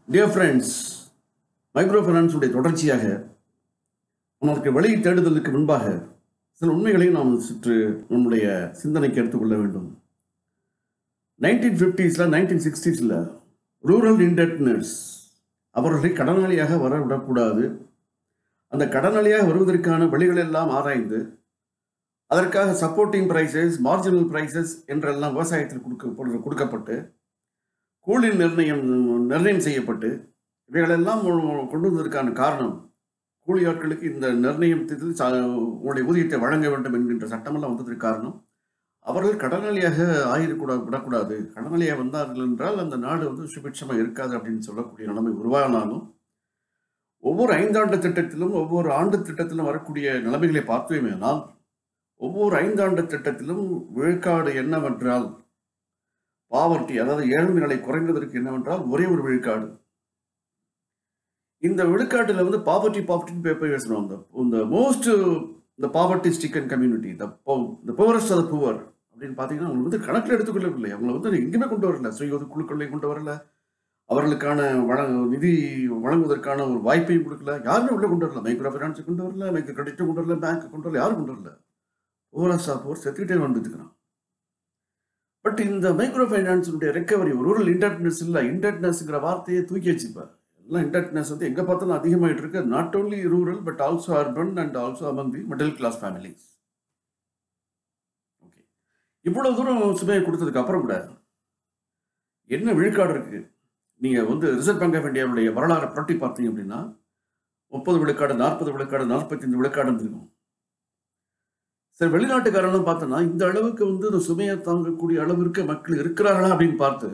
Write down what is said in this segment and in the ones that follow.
Dear friends micro ஃபைனான்ஸுடைய தொடர்ச்சியாக உனக்கு வழி தேடுதலுக்கு முன்பாக சில உண்மைகளை நாம் சற்று நம்முடைய சிந்தனைக்கு எடுத்துக்கொள்ள வேண்டும் நைன்டீன் ஃபிஃப்டிஸில் நைன்டீன் சிக்ஸ்டீஸில் ரூரல் இன்டெட்னர்ஸ் அவர்களை கடனாளியாக வர விடக்கூடாது அந்த கடனாளியாக வருவதற்கான வழிகள் எல்லாம் ஆராய்ந்து அதற்காக சப்போர்ட்டிங் ப்ரைசஸ் மார்ஜினல் ப்ரைசஸ் என்றெல்லாம் விவசாயத்தில் கொடுக்க கொடுக்கப்பட்டு கூலி நிர்ணயம் நிர்ணயம் செய்யப்பட்டு இவைகளெல்லாம் உ- கொண்டு வந்ததற்கான காரணம் கூலி ஆட்களுக்கு இந்த நிர்ணயத்தில் ச- உங்களுடைய ஊதியத்தை வழங்க வேண்டும் என்கின்ற சட்டமெல்லாம் வந்ததற்கு காரணம் அவர்கள் கடனாளியாக ஆகிடக்கூடா விடக்கூடாது கடனாளியாக வந்தார்கள் என்றால் அந்த நாடு வந்து சுபிட்சமாக இருக்காது அப்படின்னு சொல்லக்கூடிய நிலைமை உருவானாலும் ஒவ்வொரு ஐந்தாண்டு திட்டத்திலும் ஒவ்வொரு ஆண்டு திட்டத்திலும் வரக்கூடிய நிலைமைகளை பார்த்தோமேனால் ஒவ்வொரு ஐந்தாண்டு திட்டத்திலும் விழுக்காடு என்னவென்றால் பாவர்ட்டி அதாவது ஏழ்மை நிலை குறைந்ததற்கு என்னவென்றால் ஒரே ஒரு விழுக்காடு இந்த விழுக்காட்டில் வந்து பாவர்ட்டி பாவர்ட்டின்னு பேப்பர் பேசுகிறோம் இந்த இந்த மோஸ்ட் இந்த பாவர்ட்டி ஸ்டிக்கன் கம்யூனிட்டி த இந்த புவரஸ்ட் ஆஃப் புவர் அப்படின்னு பார்த்தீங்கன்னா அவங்க வந்து கணக்கில் எடுத்துக்கொள்ளவில்லை அவங்களை வந்து எங்கேயுமே கொண்டு வரல சுய ஒதுக்கு குழுக்களையும் கொண்டு வரல அவர்களுக்கான வழ நிதி வழங்குவதற்கான ஒரு வாய்ப்பையும் கொடுக்கல யாருமே உள்ள கொண்டு வரல மைக்ரோ ஃபைனான்ஸ் கொண்டு வரல மைக்ரோ கிரெடிட்டும் கொண்டு வரல பேங்க் கொண்டு வரல யாரும் கொண்டு வரல புவரஸ்ட் ஆஃப் புவர் செத்துக்கிட்டே வந்துட்டுக்கிறான் பட் இந்த மைக்ரோ ஃபைனான்ஸுடைய ரெக்கவரி ரூரல் இன்டர்னஸ் இல்லை இன்டர்னஸ்ங்கிற வார்த்தையை தூக்கி வச்சுப்பா எல்லாம் இன்டர்னஸ் வந்து எங்கே பார்த்தாலும் அதிகமாயிட்டு இருக்கு not only rural but also urban and also among the middle class families okay இவ்வளவு தூரம் சுமையை கொடுத்ததுக்கு அப்புறம் கூட என்ன விழுக்காடு இருக்கு நீங்க வந்து ரிசர்வ் பேங்க் ஆஃப் இந்தியாவுடைய வரலாறு புரட்டி பார்த்தீங்க அப்படின்னா முப்பது விழுக்காடு நாற்பது விழுக்காடு நாற்பத்தைந்து விழுக்காடு இருந்திருக்கும் சரி வெளிநாட்டுக்காரெல்லாம் பார்த்தோன்னா இந்த அளவுக்கு வந்து இந்த சுமையை தாங்கக்கூடிய அளவிற்கு மக்கள் இருக்கிறார்களா அப்படின்னு பார்த்து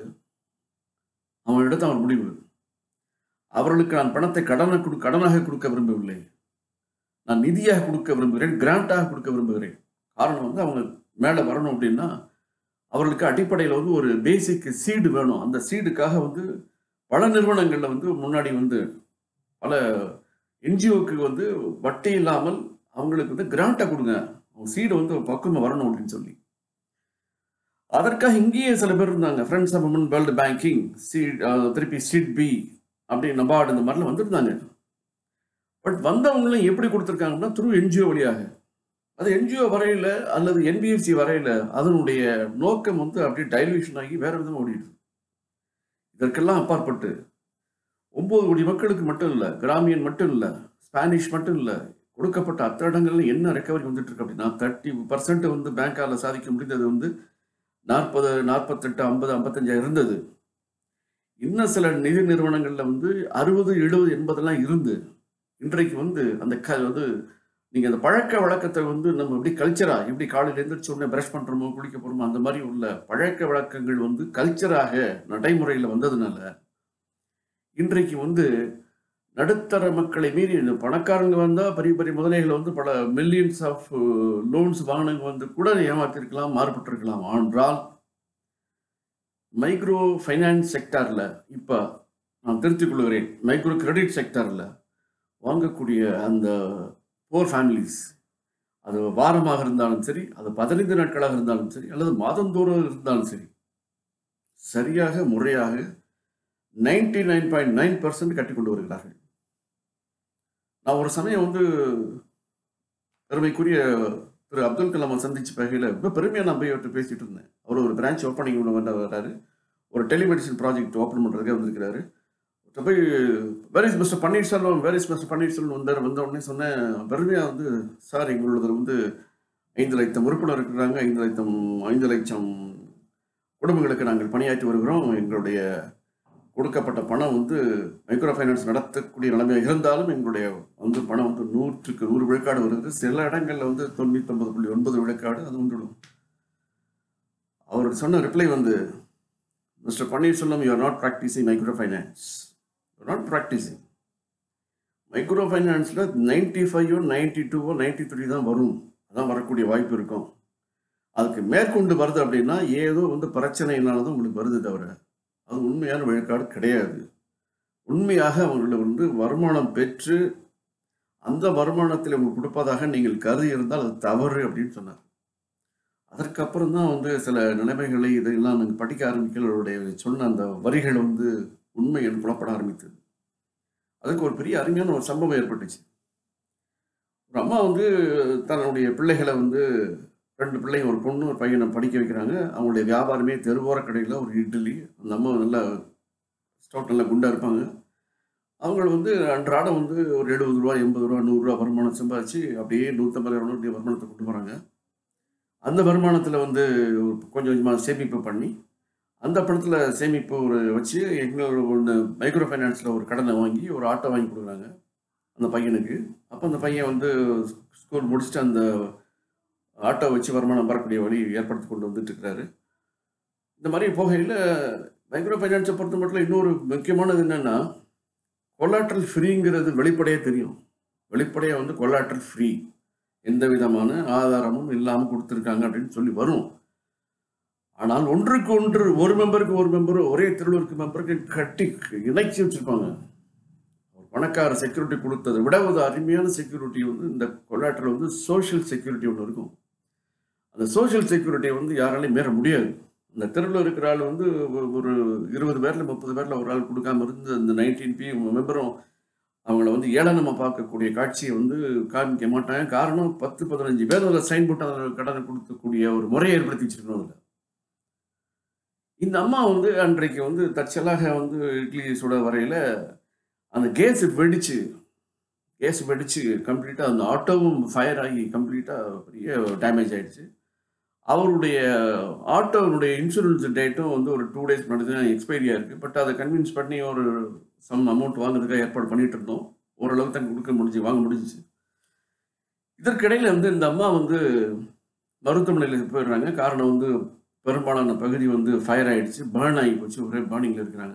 அவன் எடுத்த அவன் முடிவு அவர்களுக்கு நான் பணத்தை கடனை கொடு கடனாக கொடுக்க விரும்பவில்லை நான் நிதியாக கொடுக்க விரும்புகிறேன் கிராண்டாக கொடுக்க விரும்புகிறேன் காரணம் வந்து அவங்க மேலே வரணும் அப்படின்னா அவர்களுக்கு அடிப்படையில் வந்து ஒரு பேசிக் சீடு வேணும் அந்த சீடுக்காக வந்து பல நிறுவனங்களில் வந்து முன்னாடி வந்து பல என்ஜிஓக்கு வந்து வட்டி இல்லாமல் அவங்களுக்கு வந்து கிராண்டாக கொடுங்க அவங்க சீடு வந்து பக்குவமாக வரணும் அப்படின்னு சொல்லி அதற்காக இங்கேயே சில பேர் இருந்தாங்க friends of women world banking சீட் திருப்பி சீட் பி அப்படி நபார்டு இந்த மாதிரிலாம் வந்திருந்தாங்க பட் வந்தவங்களும் எப்படி கொடுத்துருக்காங்கன்னா த்ரூ என்ஜிஓ வழியாக அது என்ஜிஓ வரையில அல்லது என்பிஎஃப்சி வரையில அதனுடைய நோக்கம் வந்து அப்படியே டைல்யூஷன் ஆகி வேற விதமாக ஓடிடுது இதற்கெல்லாம் அப்பாற்பட்டு ஒன்பது கோடி மக்களுக்கு மட்டும் இல்லை கிராமியன் மட்டும் இல்லை ஸ்பானிஷ் மட்டும் இல்லை கொடுக்கப்பட்ட அத்தனை இடங்கள்ல என்ன ரெக்கவரி வந்துட்டு இருக்கு அப்படின்னா தேர்ட்டி பர்சன்ட் வந்து பேங்கால சாதிக்க முடிந்தது வந்து நாற்பது நாற்பத்தெட்டு ஐம்பது ஐம்பத்தஞ்சா இருந்தது இன்னும் சில நிதி நிறுவனங்கள்ல வந்து அறுபது எழுபது எண்பதெல்லாம் இருந்து இன்றைக்கு வந்து அந்த க வந்து நீங்க அந்த பழக்க வழக்கத்தை வந்து நம்ம எப்படி கல்ச்சரா எப்படி காலையில எழுந்திரிச்ச உடனே பிரஷ் பண்றோமோ குளிக்க போறோமோ அந்த மாதிரி உள்ள பழக்க வழக்கங்கள் வந்து கல்ச்சராக நடைமுறையில் வந்ததுனால இன்றைக்கு வந்து நடுத்தர மக்களை மீறி இந்த பணக்காரங்க வந்தா பெரிய பெரிய முதலைகள் வந்து பல மில்லியன்ஸ் ஆஃப் லோன்ஸ் வாங்கினவங்க வந்து கூட ஏமாத்திருக்கலாம் மாறுபட்டிருக்கலாம் ஆனால் மைக்ரோ ஃபைனான்ஸ் செக்டார்ல இப்ப நான் திருத்திக் கொள்கிறேன் மைக்ரோ கிரெடிட் செக்டார்ல வாங்கக்கூடிய அந்த போர் ஃபேமிலிஸ் அது வாரமாக இருந்தாலும் சரி அது பதினைந்து நாட்களாக இருந்தாலும் சரி அல்லது மாதந்தோறும் இருந்தாலும் சரி சரியாக முறையாக ninety nine point nine percent கட்டி கொண்டு வருகிறார்கள் நான் ஒரு சமயம் வந்து பெருமைக்குரிய திரு அப்துல் கலாமை சந்திச்ச வகையில் ரொம்ப பெருமையாக நான் போய் அவர்கிட்ட பேசிட்டு இருந்தேன் அவர் ஒரு பிரான்ச் ஓப்பனிங் ஒன்று வர்றாரு ஒரு டெலிமெடிசன் ப்ராஜெக்ட் ஓப்பன் பண்ணுறதுக்காக வந்திருக்கிறாரு அவர்கிட்ட போய் where's mister Panneerselvam where's mister Panneerselvam வந்தார் வந்த உடனே சொன்னேன் பெருமையாக வந்து சார் எங்களோடது வந்து ஐந்து லட்சம் உறுப்பினர் இருக்கிறாங்க ஐந்து லட்சம் ஐந்து லட்சம் குடும்பங்களுக்கு நாங்கள் பணியாற்றி வருகிறோம் எங்களுடைய கொடுக்கப்பட்ட பணம் வந்து மைக்ரோ ஃபைனான்ஸ் நடத்தக்கூடிய நிலைமையாக இருந்தாலும் எங்களுடைய வந்து பணம் வந்து நூற்றுக்கு நூறு விழுக்காடு வருது சில இடங்கள்ல வந்து தொண்ணூத்தி ஒன்பது புள்ளி ஒன்பது விழுக்காடு அது வந்துடும் அவர் சொன்ன ரிப்ளை வந்து mister Panneerselvam you are not practising micro finance not practising micro ஃபைனான்ஸில் நைன்டி ஃபைவோ நைன்டி டூவோ நைன்டி த்ரீ தான் வரும் அதான் வரக்கூடிய வாய்ப்பு இருக்கும் அதுக்கு மேற்கொண்டு வருது அப்படின்னா ஏதோ வந்து பிரச்சனையினால தான் உங்களுக்கு வருது தவிர அது உண்மையான விழுக்காடு கிடையாது உண்மையாக அவங்களை வந்து வருமானம் பெற்று அந்த வருமானத்தில் உங்களுக்கு கொடுப்பதாக நீங்கள் கருதி இருந்தால் அது தவறு அப்படின்னு சொன்னார் அதற்கப்புறம் தான் வந்து சில நிலைமைகளை இதெல்லாம் நாங்கள் படிக்க ஆரம்பிக்கிறவருடைய சொன்ன அந்த வரிகள் வந்து உண்மை என்று புலப்பட ஆரம்பித்தது அதுக்கு ஒரு பெரிய அருமையான ஒரு சம்பவம் ஏற்பட்டுச்சு ஒரு அம்மா வந்து தன்னுடைய பிள்ளைகளை வந்து ரெண்டு பிள்ளைங்க ஒரு பொண்ணு ஒரு பையனை படிக்க வைக்கிறாங்க அவங்களுடைய வியாபாரமே தெருவோர கடையில் ஒரு இட்லி அந்த அம்மா நல்லா ஸ்டோட் நல்லா குண்டாக இருப்பாங்க அவங்க வந்து அன்றாடம் வந்து ஒரு எழுபது ரூபா எண்பது ரூபா நூறுரூவா வருமானம் சம்பாதிச்சு அப்படியே நூற்றம்பது ரூபாய் வருமானத்தை கொண்டு போகிறாங்க அந்த வருமானத்தில் வந்து ஒரு கொஞ்சம் கொஞ்சமாக சேமிப்பு பண்ணி அந்த பணத்தில் சேமிப்பு ஒரு வச்சு எங்களோட ஒன்று மைக்ரோ ஃபைனான்ஸில் ஒரு கடனை வாங்கி ஒரு ஆட்டோ வாங்கி கொடுக்குறாங்க அந்த பையனுக்கு அப்போ அந்த பையன் வந்து ஸ்கூல் முடிச்சுட்டு அந்த ஆட்டோ வச்சு வருமானம் வரக்கூடிய வழி ஏற்படுத்தி கொண்டு வந்துட்டு இருக்கிறாரு இந்த மாதிரி போகையில் மைக்ரோ ஃபைனான்ஸை பொறுத்த மட்டும் இன்னொரு முக்கியமானது என்னென்னா கொலாட்ரல் ஃப்ரீங்கிறது வெளிப்படையாக தெரியும் வெளிப்படையாக வந்து கொலாட்ரல் ஃப்ரீ எந்த விதமான ஆதாரமும் இல்லாமல் கொடுத்துருக்காங்க அப்படின்னு சொல்லி வரும் ஆனால் ஒன்றுக்கு ஒன்று ஒரு மெம்பருக்கு ஒரு மெம்பர் ஒரே திருவள்ளுவருக்கு மெம்பருக்கு கட்டி இணைச்சி வச்சிருப்பாங்க ஒரு பணக்கார செக்யூரிட்டி கொடுத்ததை விட ஒரு அருமையான செக்யூரிட்டி வந்து இந்த கொள்ளாட்டில் வந்து சோஷியல் செக்யூரிட்டி ஒன்று இருக்கும் அந்த சோஷியல் செக்யூரிட்டியை வந்து யாராலையும் மீற முடியாது அந்த தெருவில் இருக்கிற ஆள் வந்து ஒரு- ஒரு இருபது பேர்ல முப்பது பேர்ல ஒரு ஆள் கொடுக்காம இருந்து அந்த நைன்டீன் பி மெம்பரும் அவங்கள வந்து ஏளனமா பார்க்கக்கூடிய காட்சியை வந்து காமிக்க மாட்டாங்க காரணம் பத்து பதினஞ்சு பேர் அதில் சைன் போட்டு அதில் கடனை கொடுக்கக்கூடிய ஒரு முறையை ஏற்படுத்தி வச்சிருக்கணும் அதில் இந்த அம்மா வந்து அன்றைக்கு வந்து தற்செயலாக வந்து இட்லி சுட வரையில் அந்த கேஸ் வெடிச்சு கேஸ் வெடிச்சு கம்ப்ளீட்டாக அந்த ஆட்டோவும் ஃபயர் ஆகி கம்ப்ளீட்டாக பெரிய டேமேஜ் ஆயிடுச்சு அவருடைய ஆட்டோனுடைய இன்சூரன்ஸ் டேட்டும் வந்து ஒரு டூ டேஸ் முன்னாடி தான் எக்ஸ்பைரியாக இருக்குது பட் அதை கன்வின்ஸ் பண்ணி ஒரு சம் அமௌண்ட் வாங்குறதுக்காக ஏற்பாடு பண்ணிட்டு இருந்தோம் ஓரளவு தான் கொடுக்க முடிஞ்சு வாங்க முடிஞ்சுச்சு இதற்கிடையில் வந்து இந்த அம்மா வந்து மருத்துவமனையில் போயிடுறாங்க காரணம் வந்து பெரும்பாலான பகுதி வந்து ஃபயர் ஆயிடுச்சு பர்ன் ஆகி போச்சு ஒரே பர்னிங்கில் இருக்கிறாங்க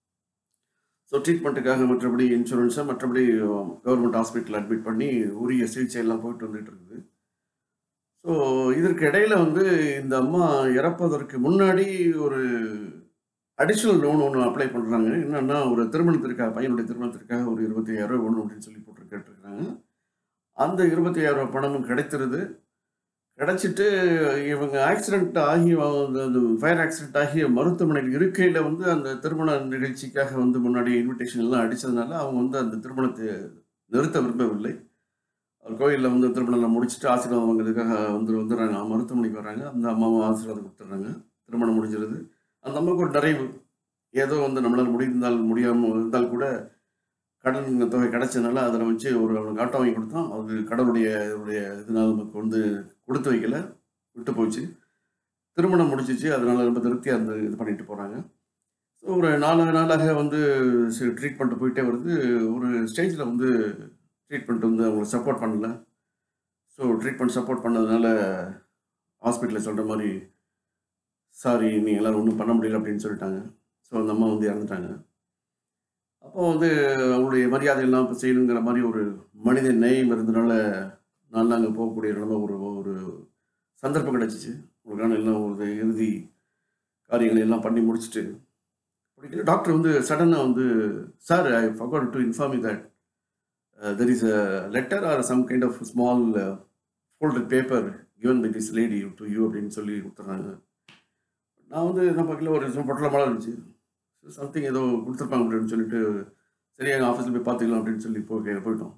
ஸோ ட்ரீட்மெண்ட்டுக்காக மற்றபடி இன்சூரன்ஸை மற்றபடி கவர்மெண்ட் ஹாஸ்பிட்டல் அட்மிட் பண்ணி உரிய சிகிச்சை எல்லாம் போயிட்டு வந்துட்டு இருக்குது ஸோ இதற்கு இடையில வந்து இந்த அம்மா இறப்பதற்கு முன்னாடி ஒரு அடிஷ்னல் லோன் ஒன்று அப்ளை பண்ணுறாங்க என்னன்னா ஒரு திருமணத்திற்காக பையனுடைய திருமணத்திற்காக ஒரு இருபத்தி ரூபாய் வேணும் அப்படின்னு சொல்லி போட்டு கேட்டிருக்காங்க அந்த இருபத்தி ரூபாய் பணமும் கிடைத்திருது கிடைச்சிட்டு இவங்க ஆக்சிடென்ட் ஆகி அந்த அந்த ஃபயர் ஆக்சிடென்ட் ஆகி மருத்துவமனையில் இருக்கையில் வந்து அந்த திருமண நிகழ்ச்சிக்காக வந்து முன்னாடி இன்விடேஷன் எல்லாம் அடித்ததுனால அவங்க வந்து அந்த திருமணத்தை நிறுத்த விரும்பவில்லை அவர் கோயிலில் வந்து திருமணம் முடிச்சுட்டு ஆசீர்வாதம் வாங்குறதுக்காக வந்து வந்துடுறாங்க மருத்துவமனைக்கு வர்றாங்க அந்த அம்மாவும் ஆசீர்வாதம் கொடுத்துட்றாங்க திருமணம் முடிஞ்சிருது அந்த அம்மாவுக்கு ஒரு நிறைவு ஏதோ வந்து நம்மளால் முடிந்தால் முடியாமல் இருந்தால் கூட கடன் தொகை கிடைச்சதுனால அதில் வச்சு ஒரு அவனுக்கு ஆட்டோ வாங்கி கொடுத்தோம் அது கடவுளுடைய இதனுடைய இதனால் நமக்கு வந்து கொடுத்து வைக்கல விட்டு போச்சு திருமணம் முடிச்சிச்சு அதனால ரொம்ப திருப்தியாக இருந்து இது பண்ணிட்டு போகிறாங்க ஸோ ஒரு நாலு நாளாக வந்து ட்ரீட்மெண்ட் போயிட்டே வருது ஒரு ஸ்டேஜில் வந்து ட்ரீட்மெண்ட் வந்து அவங்களுக்கு சப்போர்ட் பண்ணல ஸோ ட்ரீட்மெண்ட் சப்போர்ட் பண்ணதுனால ஹாஸ்பிட்டலில் சொல்கிற மாதிரி சாரி நீங்கள் எல்லாரும் ஒன்றும் பண்ண முடியல அப்படின்னு சொல்லிட்டாங்க ஸோ அந்த அம்மா வந்து இறந்துட்டாங்க அப்போ வந்து அவங்களுடைய மரியாதை எல்லாம் இப்போ செய்யணுங்கிற மாதிரி ஒரு மனித நேயம் இருந்தனால நான் அங்கே போகக்கூடிய நிலைமை ஒரு ஒரு சந்தர்ப்பம் கிடச்சிச்சு உங்களுக்கான எல்லாம் ஒரு இறுதி காரியங்களை எல்லாம் பண்ணி முடிச்சுட்டு பிடிக்கல டாக்டர் வந்து சடனாக வந்து sir I forgot to inform you that there is a letter or some kind of small folded paper given by this lady to you அப்படின்னு சொல்லி கொடுத்துட்றாங்க நான் வந்து என்ன பார்க்கல ஒரு பொட்டலமாக இருந்துச்சு சம்திங் ஏதோ கொடுத்துருப்பாங்க அப்படின்னு சொல்லிட்டு சரி எங்கள் ஆஃபீஸில் போய் பார்த்துக்கலாம் அப்படின்னு சொல்லி போய் போயிட்டோம்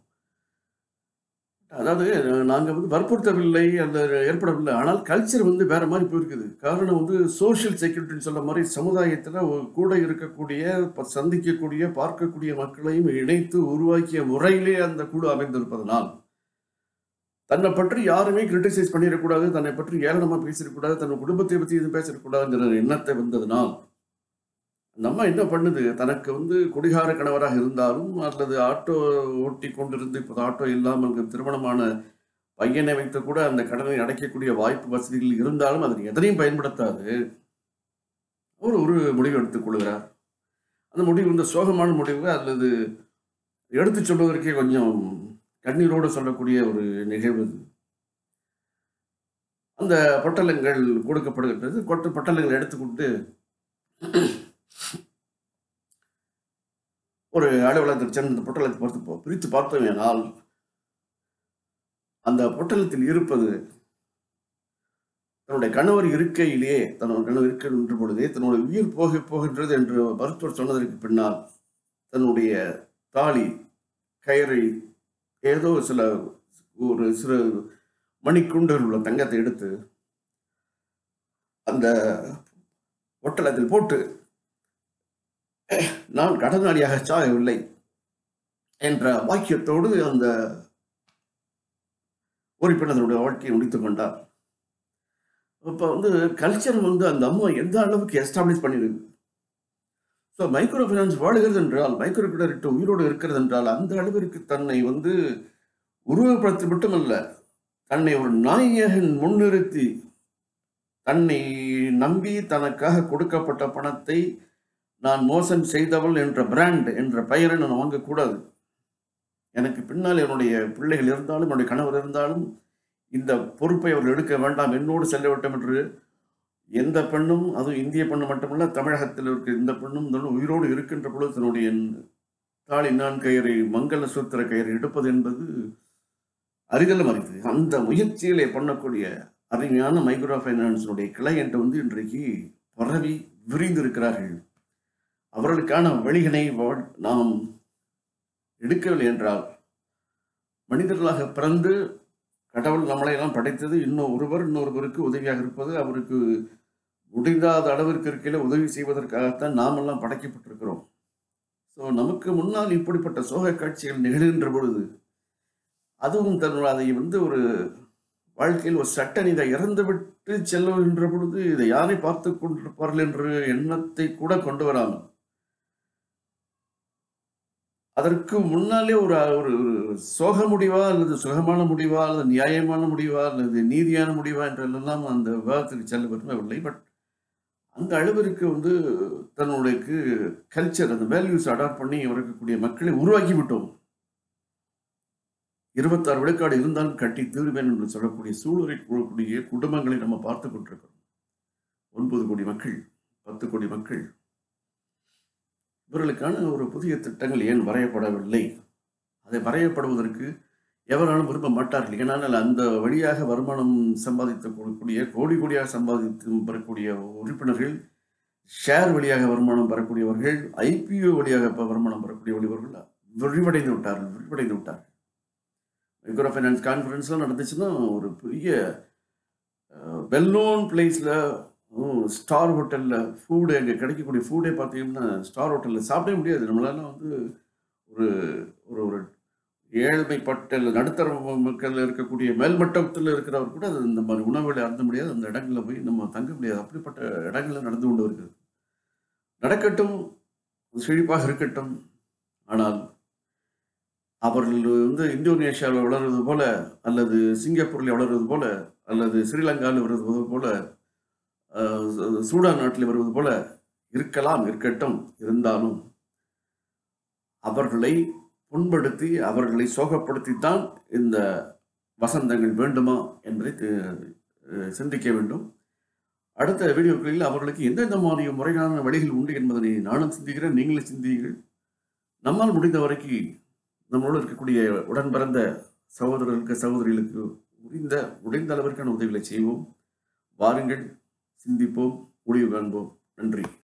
அதாவது நாங்கள் வந்து வற்புறுத்தவில்லை அந்த ஏற்படவில்லை ஆனால் கல்ச்சர் வந்து வேற மாதிரி போயிருக்குது காரணம் வந்து சோஷியல் செக்யூரிட்டின்னு சொல்ல மாதிரி சமுதாயத்தில் கூட இருக்கக்கூடிய ப- சந்திக்கக்கூடிய பார்க்கக்கூடிய மக்களையும் இணைத்து உருவாக்கிய முறையிலே அந்த குழு அமைந்திருப்பதனால் தன்னை பற்றி யாருமே கிரிட்டிசைஸ் பண்ணிடக்கூடாது தன்னை பற்றி ஏளனமாக பேசிடக்கூடாது தன் குடும்பத்தை பற்றி எதுவும் பேசிடக்கூடாதுங்கிற எண்ணத்தை வந்ததுனால் அந்த அம்மா என்ன பண்ணுது தனக்கு வந்து குடிகார கணவராக இருந்தாலும் அல்லது ஆட்டோ ஓட்டி கொண்டிருந்து இப்போ ஆட்டோ இல்லாமல் திருமணமான பையனை வைத்து கூட அந்த கடனை அடைக்கக்கூடிய வாய்ப்பு வசதிகள் இருந்தாலும் அதனை எதனையும் பயன்படுத்தாது அவர் ஒரு முடிவு எடுத்துக் கொள்கிறார் அந்த முடிவு வந்து சோகமான முடிவு அல்லது எடுத்துச் சொல்வதற்கே கொஞ்சம் கண்ணீரோடு சொல்லக்கூடிய ஒரு நிகழ்வு இது. அந்த பொட்டலங்கள் கொடுக்கப்படுகின்றது கொட்ட பொட்டலங்கள் எடுத்துக்கொண்டு ஒரு அலுவலகத்தில் சென்று அந்த பொட்டலத்தை பார்த்து போ- பிரித்து பார்த்தோமேனால் அந்த பொட்டலத்தில் இருப்பது தன்னுடைய கணவர் இருக்கையிலேயே தன்னோட கணவர் இருக்கின்ற பொழுதே தன்னுடைய உயிர் போக போகின்றது என்று மருத்துவர் சொன்னதற்கு பின்னால் தன்னுடைய தாலி கயிறை ஏதோ சில ஒரு சிறு மணிக்குண்டுகள் உள்ள தங்கத்தை எடுத்து அந்த ஒட்டலத்தில் போட்டு நான் கடனாளியாக சாகவில்லை என்ற வாக்கியத்தோடு அந்த உறுப்பினர்களுடைய வாழ்க்கையை முடித்துக் கொண்டார் இப்போ வந்து கல்ச்சர் வந்து அந்த அம்மா எந்த அளவுக்கு எஸ்டாப்ளிஷ் பண்ணியிருக்கு ஸோ மைக்ரோ ஃபைனான்ஸ் வாழுகிறது என்றால் மைக்ரோ கிரெடிட் உயிரோடு இருக்கிறது என்றால் அந்த அளவிற்கு தன்னை வந்து உருவப்படுத்தி மட்டுமல்ல தன்னை ஒரு நாயகன் முன்னிறுத்தி தன்னை நம்பி தனக்காக கொடுக்கப்பட்ட பணத்தை நான் மோசம் செய்தவள் என்ற பிராண்ட் என்ற பெயரை நான் வாங்கக்கூடாது எனக்கு பின்னால் என்னுடைய பிள்ளைகள் இருந்தாலும் என்னுடைய கணவர் இருந்தாலும் இந்த பொறுப்பை அவர்கள் எடுக்க வேண்டாம் என்னோடு செல்ல வேண்டும் என்று எந்த பெண்ணும் அதுவும் இந்திய பெண்ணு மட்டுமல்ல தமிழகத்தில் இருக்க இந்த பெண்ணும் இந்த பெண்ணும் உயிரோடு இருக்கின்ற பொழுது தன்னுடைய தாலி நான் கயிறை மங்கள சூத்திர கயிறை எடுப்பது என்பது அரிதலும் அரிது அந்த முயற்சிகளை பண்ணக்கூடிய அருமையான மைக்ரோ ஃபைனான்ஸினுடைய கிளையண்ட் வந்து இன்றைக்கு பரவி விரிந்திருக்கிறார்கள் அவர்களுக்கான வழிகளை வா- நாம் எடுக்கவில்லை என்றால் மனிதர்களாக பிறந்து கடவுள் நம்மளை எல்லாம் படைத்தது இன்னும் ஒருவர் இன்னொருவருக்கு உதவியாக இருப்பது அவருக்கு முடிந்தாத அளவிற்கு இருக்கையில் உதவி செய்வதற்காகத்தான் நாமெல்லாம் படைக்கப்பட்டிருக்கிறோம் ஸோ நமக்கு முன்னால் இப்படிப்பட்ட சோக காட்சிகள் நிகழ்கின்ற பொழுது அதுவும் தன்னுடைய அதை வந்து ஒரு வாழ்க்கையில் ஒரு சட்டன் இதை இறந்துவிட்டு செல்லுகின்ற பொழுது இதை யாரை பார்த்து கொண்டிருப்பார்கள் என்ற எண்ணத்தை கூட கொண்டு வராமல் அதற்கு முன்னாலே ஒரு ஒரு ஒரு சோக முடிவா அல்லது சுகமான முடிவா அல்லது நியாயமான முடிவா அல்லது நீதியான முடிவா என்றெல்லாம் அந்த விவாதத்துக்கு செல்ல விரும்பவில்லை பட் அந்த அளவிற்கு வந்து தன்னுடைய கல்ச்சர் அந்த வேல்யூஸ் அடாப்ட் பண்ணி இருக்கக்கூடிய மக்களை உருவாக்கி விட்டோம் இருபத்தாறு விழுக்காடு இருந்தாலும் கட்டி தீர்வேன் என்று சொல்லக்கூடிய சூழலை கூடக்கூடிய குடும்பங்களை நம்ம பார்த்து கொண்டிருக்கிறோம் ஒன்பது கோடி மக்கள் பத்து கோடி மக்கள் இவர்களுக்கான ஒரு புதிய திட்டங்கள் ஏன் வரையப்படவில்லை அதை வரையப்படுவதற்கு எவராலும் விரும்ப மாட்டார்கள் ஏனால் அந்த வழியாக வருமானம் சம்பாதித்து கூடிய கோடி கோடியாக சம்பாதித்து பெறக்கூடிய உறுப்பினர்கள் ஷேர் வழியாக வருமானம் பெறக்கூடியவர்கள் ஐபிஓ வழியாக ப- வருமானம் பெறக்கூடியவர்கள் விரிவடைந்து விட்டார்கள் விரிவடைந்து விட்டார்கள் மைக்ரோ ஃபைனான்ஸ் கான்ஃபரன்ஸ்லாம் நடந்துச்சுன்னா ஒரு பெரிய வெல் நோன் பிளேஸில் ஸ்டார் ஹோட்டலில் ஃபுட்டு அங்கே கிடைக்கக்கூடிய ஃபுட்டே பார்த்தீங்கன்னா ஸ்டார் ஹோட்டலில் சாப்பிடவே முடியாது நம்மளால வந்து ஒரு ஒரு ஒரு ஏழ்மைப்பட்ட இல்ல நடுத்தர மக்கள் இருக்கக்கூடிய மேல்மட்டத்தில் இருக்கிறவர் கூட அது இந்த மாதிரி உணவுகளை அருந்த முடியாது அந்த இடங்களில் போய் நம்ம தங்க முடியாது அப்படிப்பட்ட இடங்களில் நடந்து கொண்டு வருகிறது நடக்கட்டும் செழிப்பாக இருக்கட்டும் ஆனால் அவர்கள் வந்து இந்தோனேஷியாவில் வளர்வது போல அல்லது சிங்கப்பூரில் வளர்வது போல அல்லது ஸ்ரீலங்காவில் வருவது போல அஹ், சூடான் நாட்டில் வருவது போல இருக்கலாம் இருக்கட்டும் இருந்தாலும் அவர்களை புண்படுத்தி அவர்களை சோகப்படுத்தித்தான் இந்த வசந்தங்கள் வேண்டுமா என்பதை தி- அஹ், சிந்திக்க வேண்டும் அடுத்த வீடியோக்களில் அவர்களுக்கு எந்தெந்த மாதிரி முறையான வழிகள் உண்டு என்பதனை நானும் சிந்திக்கிறேன் நீங்களும் சிந்தியுங்கள் நம்மால் முடிந்த வரைக்கும் நம்மளோடு இருக்கக்கூடிய உடன் பிறந்த சகோதரர்களுக்கு சகோதரிகளுக்கு முடிந்த முடிந்த அளவிற்கான உதவிகளை செய்வோம் வாருங்கள் சிந்திப்போம் முடிவு காண்போம் நன்றி